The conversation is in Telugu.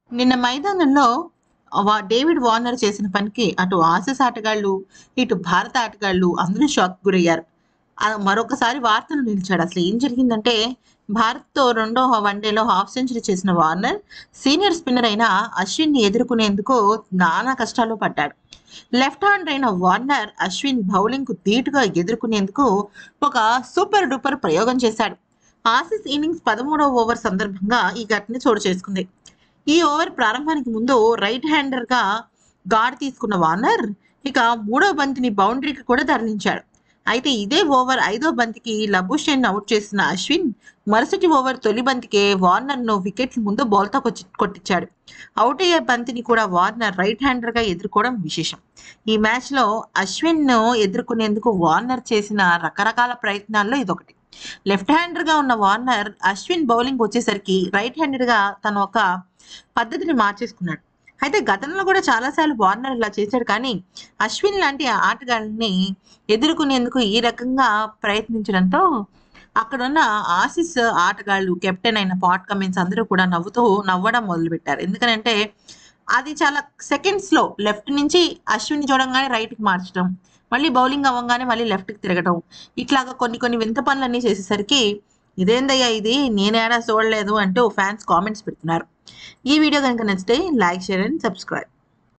నిన్న మైదానంలో వా- డేవిడ్ వార్నర్ చేసిన పనికి అటు ఆసీస్ ఆటగాళ్ళు ఇటు భారత ఆటగాళ్ళు అందరూ షాక్ గురయ్యారు ఆ మరొకసారి వార్తలు నిలిచాడు అసలు ఏం జరిగిందంటే భారత్తో రెండో వన్డేలో హాఫ్ సెంచరీ చేసిన వార్నర్ సీనియర్ స్పిన్నర్ అయిన అశ్విన్ని ఎదుర్కొనేందుకు నానా కష్టాలు పడ్డాడు లెఫ్ట్ హ్యాండ్ అయిన వార్నర్ అశ్విన్ బౌలింగ్ కు ధీటుగా ఎదుర్కొనేందుకు ఒక సూపర్ డూపర్ ప్రయోగం చేశాడు ఆసీస్ ఇన్నింగ్స్ పదమూడవ ఓవర్ సందర్భంగా ఈ ఘటన చోటు చేసుకుంది ఈ ఓవర్ ప్రారంభానికి ముందు రైట్ హ్యాండర్ గా గాడ్ తీసుకున్న వార్నర్ ఇక మూడో బంతిని బౌండరీకి కూడా తరలించాడు అయితే ఇదే ఓవర్ ఐదో బంతికి లబుషెన్ అవుట్ చేసిన అశ్విన్ మరుసటి ఓవర్ తొలి బంతికే వార్నర్ ను వికెట్ల ముందు బాల్తో కొచ్చి కొట్టించాడు అవుట్ అయ్యే బంతిని కూడా వార్నర్ రైట్ హ్యాండర్ గా ఎదుర్కోవడం విశేషం ఈ మ్యాచ్ లో అశ్విన్ ను ఎదుర్కొనేందుకు వార్నర్ చేసిన రకరకాల ప్రయత్నాల్లో ఇదొకటి లెఫ్ట్ హ్యాండర్ గా ఉన్న వార్నర్ అశ్విన్ బౌలింగ్ వచ్చేసరికి రైట్ హ్యాండెడ్ గా తన ఒక పద్ధతిని మార్చేసుకున్నాడు అయితే గతంలో కూడా చాలాసార్లు వార్నర్ ఇలా చేశాడు కానీ అశ్విన్ లాంటి ఆటగాళ్ళని ఎదుర్కొనేందుకు ఈ రకంగా ప్రయత్నించడంతో అక్కడున్న ఆసిస్ ఆటగాళ్ళు కెప్టెన్ అయిన పాట్ కమిన్స్ అందరూ కూడా నవ్వుతూ నవ్వడం మొదలుపెట్టారు ఎందుకనంటే అది చాలా సెకండ్స్ లో లెఫ్ట్ నుంచి అశ్విన్ చూడంగానే రైట్ కి మార్చడం మళ్ళీ బౌలింగ్ అవ్వగానే మళ్ళీ లెఫ్ట్ కి తిరగడం ఇట్లాగా కొన్ని కొన్ని వింత పనులన్నీ చేసేసరికి ఇదేందయ్యా ఇది నేనేడా చూడలేదు అంటూ ఫ్యాన్స్ కామెంట్స్ పెడుతున్నారు ఈ వీడియో కనుక నచ్చితే లైక్ షేర్ అండ్ సబ్స్క్రైబ్